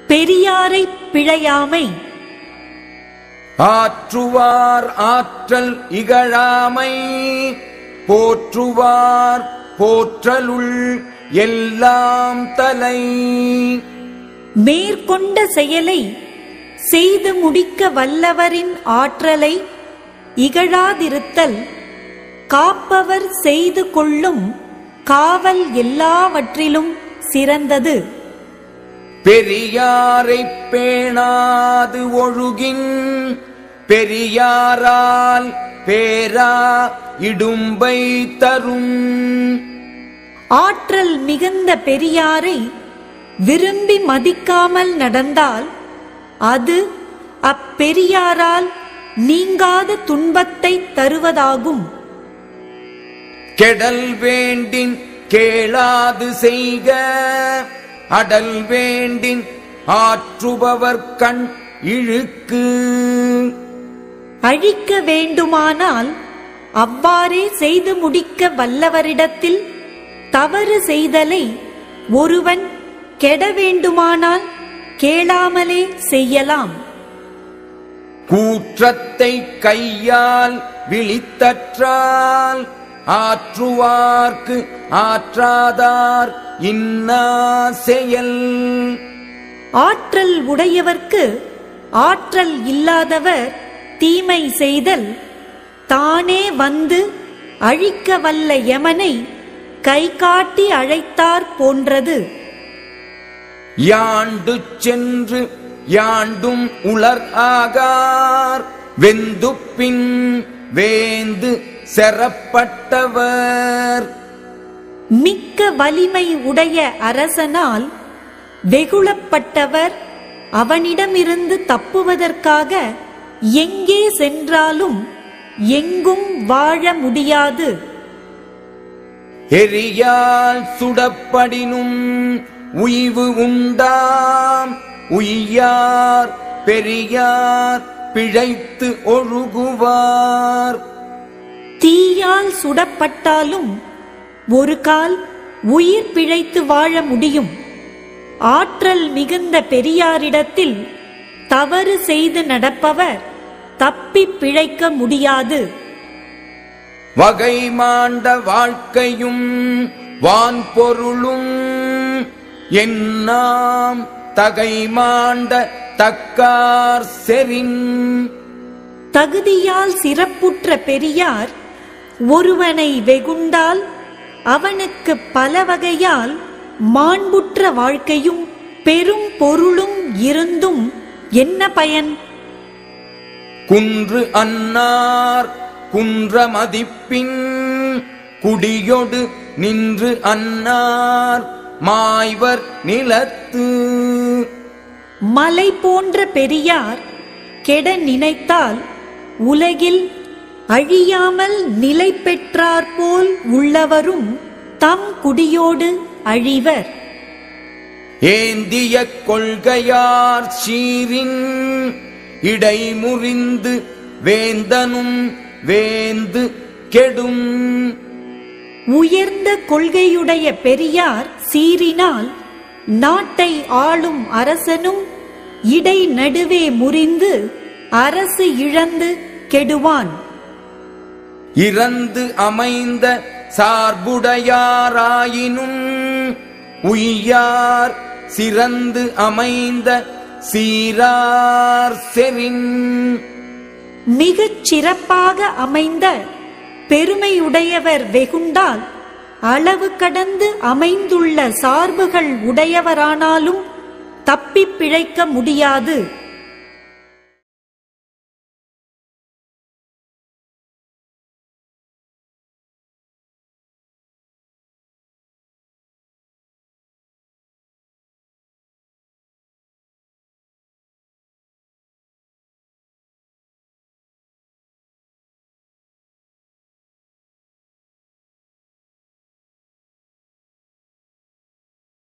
பெரியாரை பிழையாமை ஆற்றுவார் ஆற்றல் இகழாமை போற்றுவார் போற்றலுள் எல்லாம் தலை மேற்கொண்ட செயலை செய்து முடிக்க வல்லவரின் ஆற்றலை இகழாதிருத்தல் காப்பவர் செய்து கொள்ளும் காவல் எல்லாவற்றிலும் சிறந்தது பெரியாரைப் பேணாது ஒழுகின் பெரியாரால் பேரா இடும்பை தரும் ஆற்றல் மிகுந்த பெரியாரை விரும்பி மதிக்காமல் நடந்தால் அது அப்பெரியாரால் நீங்காத துன்பத்தை தருவதாகும் கெடல் வேண்டின் கேளாது செய்க அடல் வேண்டின் ஆற்றுபவர் கண் இழுக்கு அழிக்க வேண்டுமானால் அவ்வாறே செய்து முடிக்க வல்லவரிடத்தில் தவறு செய்தலை ஒருவன் கெட வேண்டுமானால் கேளாமலே செய்யலாம் கூற்றத்தை கையால் விழித்தற்றால் ஆற்றுவார்க்கு ஆற்றாதார் இன்னா செயல் ஆற்றல் உடையவர்க்கு ஆற்றல் இல்லாதவர் தீமை செய்தல் தானே வந்து அழிக்க வல்ல யமனை கை காட்டி அழைத்தார் போன்றது யாண்டு சென்று யாண்டும் உலர் ஆகார் வெந்துப்பின் வேந்து செறப்பட்டவர் மிக்க வலிமை உடைய அரசனால் வெகுளப்பட்டவர் அவனிடமிருந்து தப்புவதற்காக எங்கே சென்றாலும் எங்கும் வாழ முடியாது எரியால் சுடப்படினும் உய்வு உண்டாம் உய்யார் பெரியார் பிழைத்து ஒழுகுவார் தீயால் சுடப்பட்டாலும் ஒரு கால் உயிர் பிழைத்து வாழ முடியும் ஆற்றல் மிகுந்த பெரியாரிடத்தில் தவறு செய்து நடப்பவர் தப்பி பிழைக்க முடியாது வகை மாண்ட வாழ்க்கையும் வான்பொருளும் என்னாம் தகை மாண்ட தக்கார் செறின் தகுதியால் சிறப்புற்ற பெரியார் ஒருவனை வெகுண்டால் அவனுக்கு பல வகையால் மாண்புற்ற வாழ்க்கையும் பெரும் பொருளும் இருந்தும் என்ன பயன் குன்று அன்னார் குன்ற மதிப்பின் குடியொடு நின்று அன்னார் மாய்வர் நிலத்து மலை போன்ற பெரியார் கெட நினைத்தால் உலகில் அழியாமல் நிலை பெற்றாற்போல் உள்ளவரும் தம் குடியோடு அழிவர் ஏந்திய கொள்கையார் சீரின் இடைமுறிந்து வேந்தனும் வேந்து கெடும் உயர்ந்த கொள்கையுடைய பெரியார் சீறினால் நாட்டை ஆளும் அரசனும் இடை நடுவே முறிந்து அரசு இழந்து கெடுவான் இறந்து அமைந்த சார்புடையாராயினும் உய்யார் சிறந்து அமைந்த சீரார் செறின் மிகச் சிறப்பாக அமைந்த பெருமையுடையவர் வெகுண்டால் அளவு கடந்து அமைந்துள்ள சார்புகள் உடையவரானாலும் தப்பிப் பிழைக்க முடியாது